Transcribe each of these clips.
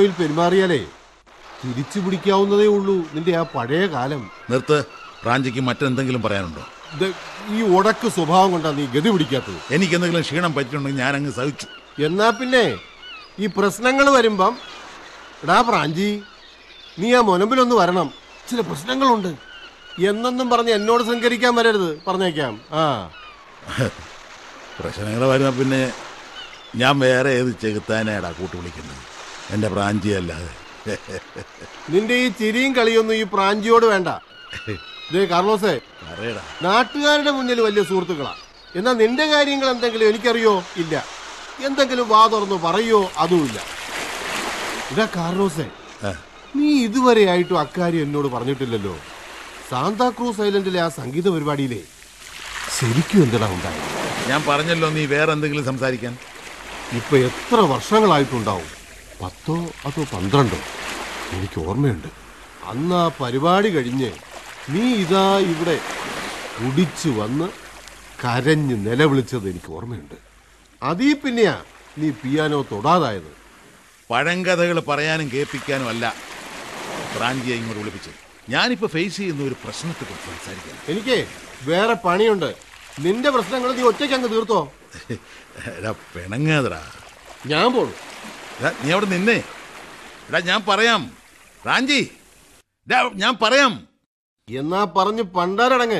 പിയാനോയിൽ പെരുമാറിയാലേ തിരിച്ചു പിടിക്കാവുന്നതേ ഉള്ളൂ നിന്റെ ആ പഴയ കാലം നിർത്ത് റാഞ്ചിക്ക് മറ്റെന്തെങ്കിലും പറയാനുണ്ടോ ഇത് ഈ ഉടക്ക് സ്വഭാവം കൊണ്ടാ നീ ഗതി പിടിക്കാത്തത് എനിക്ക് എന്തെങ്കിലും ക്ഷീണം പറ്റിയിട്ടുണ്ടെങ്കിൽ ഞാൻ അങ്ങ് സഹിച്ചു എന്നാ പിന്നെ ഈ പ്രശ്നങ്ങൾ വരുമ്പം എടാ പ്രാഞ്ചി നീ ആ മുനമ്പിലൊന്ന് വരണം ചില പ്രശ്നങ്ങളുണ്ട് എന്നൊന്നും പറഞ്ഞ് എന്നോട് സഹകരിക്കാൻ വരരുത് പറഞ്ഞേക്കാം ആ പ്രശ്നങ്ങൾ വരുമ്പോൾ പിന്നെ ഞാൻ വേറെ ഏത് ചെകുത്താനാടാ കൂട്ടു വിളിക്കുന്നത് എൻ്റെ പ്രാഞ്ചി അല്ലാതെ നിന്റെ ഈ ചിരിയും കളിയൊന്നും ഈ പ്രാഞ്ചിയോട് വേണ്ട ദേ കാർലോസേ പറയടാ നാട്ടുകാരുടെ മുന്നിൽ വലിയ സുഹൃത്തുക്കളാ എന്നാൽ നിന്റെ കാര്യങ്ങൾ എന്തെങ്കിലും എനിക്കറിയോ ഇല്ല എന്തെങ്കിലും വാ തുറന്നു പറയോ അതുമില്ല ഇതാ കാർലോസേ ആ, നീ ഇതുവരെയായിട്ടും അക്കാര്യം എന്നോട് പറഞ്ഞിട്ടില്ലല്ലോ സാന്താക്രൂസ് ഐലൻഡിലെ ആ സംഗീത പരിപാടിയിലെ ശരിക്കും എന്തിനാ ഉണ്ടായത് ഞാൻ പറഞ്ഞല്ലോ നീ വേറെ എന്തെങ്കിലും സംസാരിക്കാൻ ഇപ്പൊ എത്ര വർഷങ്ങളായിട്ടുണ്ടാവും പത്തോ അതോ പന്ത്രണ്ടോ എനിക്ക് ഓർമ്മയുണ്ട് അന്ന് ആ പരിപാടി കഴിഞ്ഞ് നീ ഇതാ ഇവിടെ കുടിച്ചു വന്ന് കരഞ്ഞ് നിലവിളിച്ചത് എനിക്ക് ഓർമ്മയുണ്ട് അതീ പിന്നെയാ നീ പിയാനോ തൊടാതായത് പഴങ്കഥകൾ പറയാനും കേൾപ്പിക്കാനും അല്ല പ്രാഞ്ചിയെ ഇങ്ങോട്ട് വിളിപ്പിച്ചത് ഞാനിപ്പോൾ ഫേസ് ചെയ്യുന്ന ഒരു പ്രശ്നത്തെക്കുറിച്ച് സംസാരിക്കാൻ എനിക്ക് വേറെ പണിയുണ്ട് നിന്റെ പ്രശ്നങ്ങൾ നീ ഒറ്റയ്ക്ക് അങ്ങ് തീർത്തോ എടാ പിണങ്ങാതടാ ഞാൻ പോണു എടാ, നീ അവിടെ നിന്നേ എടാ ഞാൻ പറയാം റാഞ്ചി എടാ, ഞാൻ പറയാം എന്നാ പറഞ്ഞ് പണ്ടാരടങ്ങ്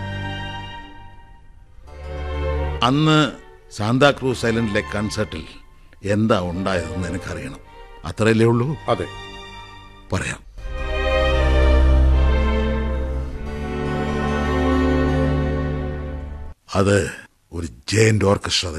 അന്ന് സാന്താക്രൂസ് ഐലൻഡിലെ കൺസേർട്ടിൽ എന്താ ഉണ്ടായതെന്ന് എനിക്കറിയണം അത്രയല്ലേ ഉള്ളൂ അതെ പറയാം അത് ഒരു ജയന്റ് ഓർക്കസ്ട്ര